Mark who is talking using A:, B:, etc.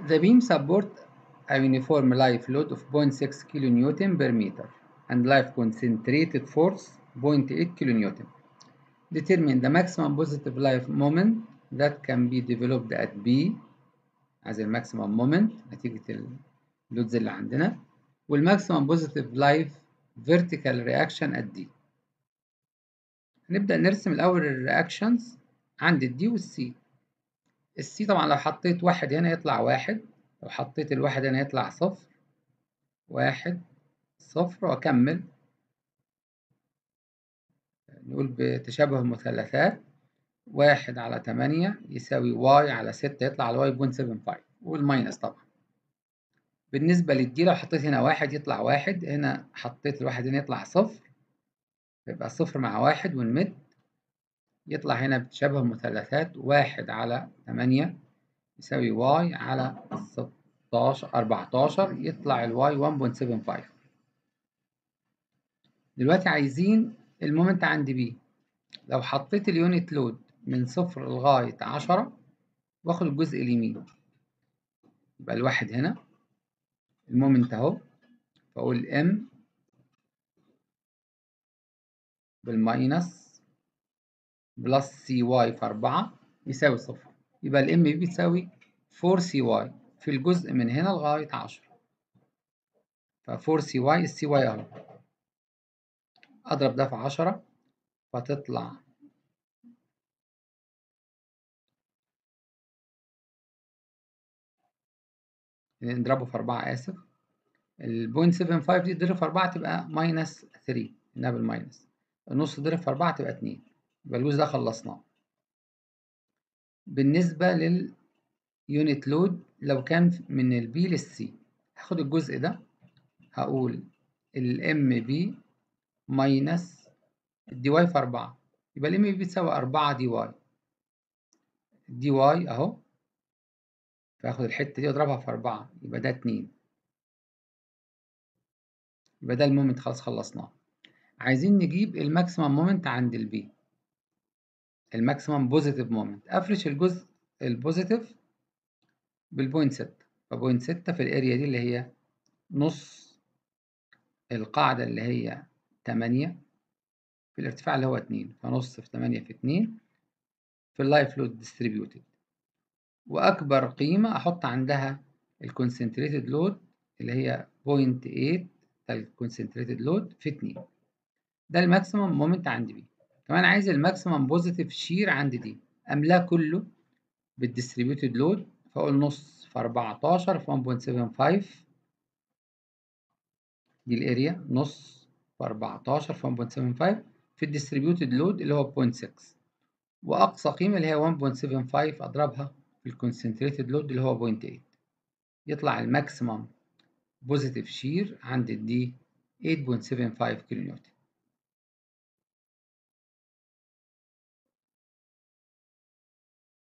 A: The beam support a uniform life load of 0.6 kN per meter and life concentrated force 0.8 kN. Determine the maximum positive life moment that can be developed at B as the maximum moment نتيجة اللودز اللي عندنا والماكسيمم بوزيتيف لايف vertical reaction at D. هنبدأ نرسم الأول الرياكشنز عند الدي والسي. السي طبعا لو حطيت واحد هنا يطلع واحد لو حطيت الواحد هنا يطلع صفر واحد صفر وأكمل نقول بتشابه المثلثات واحد على تمانية يساوي واي على ستة يطلع الواي بوينت سفن فايف والماينس طبعا بالنسبة للدي لو حطيت هنا واحد يطلع واحد هنا حطيت الواحد هنا يطلع صفر يبقى صفر مع واحد ونمد يطلع هنا بتشابه المثلثات واحد على تمانية يساوي واي على ستاشر أربعتاشر يطلع الواي 1.75 دلوقتي عايزين المومنت عند بي لو حطيت اليونت لود من صفر لغاية عشرة واخد الجزء اليمين يبقى الواحد هنا المومنت اهو فاقول ام بالماينس بلس سي واي في أربعة يساوي صفر يبقى الام بيساوي 4 سي واي في الجزء من هنا لغاية عشرة ف 4 سي واي السي واي اهو أضرب ده في عشرة فتطلع نضربه في أربعة آسف البوينت سفن فايف دي تضرب في أربعة تبقى ماينس ثري إنها بالماينس النص تضرب في أربعة تبقى اتنين يبقى الجزء ده خلصناه بالنسبة لليونت لود لو كان من البي للسي هاخد الجزء ده هقول الام بي ماينس الدي واي في أربعة يبقى الام بي بتساوي أربعة دي واي دي واي أهو فاخد الحتة دي واضربها في أربعة يبقى ده اتنين يبقى ده المومنت خلاص خلصناه عايزين نجيب الماكسيمم مومنت عند البي الماكسيمم بوزيتيف مومنت افرش الجزء البوزيتيف بالبوينت ستة فبوينت ستة في الاريا دي اللي هي نص القاعدة اللي هي تمانية في الارتفاع اللي هو اتنين فنص في تمانية في اتنين في اللايف لود ديستريبيوتد وأكبر قيمة أحط عندها الكونسنتريتد لود اللي هي 0.8 الكونسنتريتد لود في 2 ده الماكسيمم مومنت عند بي كمان عايز الماكسيمم بوزيتيف شير عند دي أملاه كله بالديستريبيوتد لود فأقول نص في 14 في 1.75 دي الاريا نص في 14 في 1.75 في الديستريبيوتد لود اللي هو 0.6 وأقصى قيمة اللي هي 1.75 أضربها في الكونسنتريتد لود اللي هو 0.8 يطلع الماكسيمم بوزيتيف شير عند الدي 8.75 كيلو نيوتن